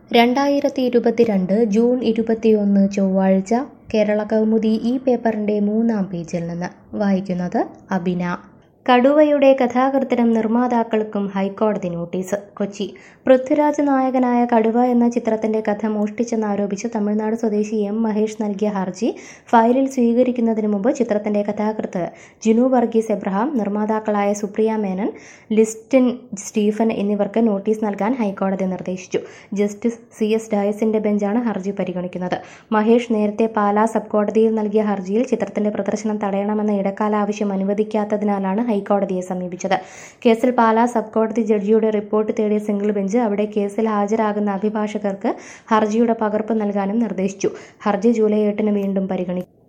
രണ്ടായിരത്തി ഇരുപത്തിരണ്ട് ജൂൺ ഇരുപത്തിയൊന്ന് ചൊവ്വാഴ്ച കേരള കൗമുദി ഈ പേപ്പറിൻ്റെ മൂന്നാം പേജിൽ നിന്ന് വായിക്കുന്നത് അബിന കടുവയുടെ കഥാകൃത്തിനും നിർമ്മാതാക്കൾക്കും ഹൈക്കോടതി നോട്ടീസ് കൊച്ചി പൃഥ്വിരാജ് നായകനായ കടുവ എന്ന ചിത്രത്തിന്റെ കഥ മോഷ്ടിച്ചെന്നാരോപിച്ച് തമിഴ്നാട് സ്വദേശി എം മഹേഷ് നൽകിയ ഹർജി ഫയലിൽ സ്വീകരിക്കുന്നതിന് മുമ്പ് ചിത്രത്തിന്റെ കഥാകൃത്ത് ജിനു വർഗീസ് എബ്രഹാം നിർമ്മാതാക്കളായ സുപ്രിയ മേനൻ ലിസ്റ്റിൻ സ്റ്റീഫൻ എന്നിവർക്ക് നോട്ടീസ് നൽകാൻ ഹൈക്കോടതി നിർദ്ദേശിച്ചു ജസ്റ്റിസ് സി എസ് ഡയസിന്റെ ബെഞ്ചാണ് ഹർജി പരിഗണിക്കുന്നത് മഹേഷ് നേരത്തെ പാലാ സബ് കോടതിയിൽ നൽകിയ ഹർജിയിൽ ചിത്രത്തിന്റെ പ്രദർശനം തടയണമെന്ന ഇടക്കാല ആവശ്യം അനുവദിക്കാത്തതിനാലാണ് ഹൈക്കോടതിയെ സമീപിച്ചത് കേസിൽ പാലാ സബ് കോടതി ജഡ്ജിയുടെ റിപ്പോർട്ട് തേടിയ സിംഗിൾ ബെഞ്ച് അവിടെ കേസിൽ ഹാജരാകുന്ന അഭിഭാഷകർക്ക് ഹർജിയുടെ പകർപ്പ് നൽകാനും നിർദ്ദേശിച്ചു ഹർജി ജൂലൈ എട്ടിന് വീണ്ടും പരിഗണിക്കും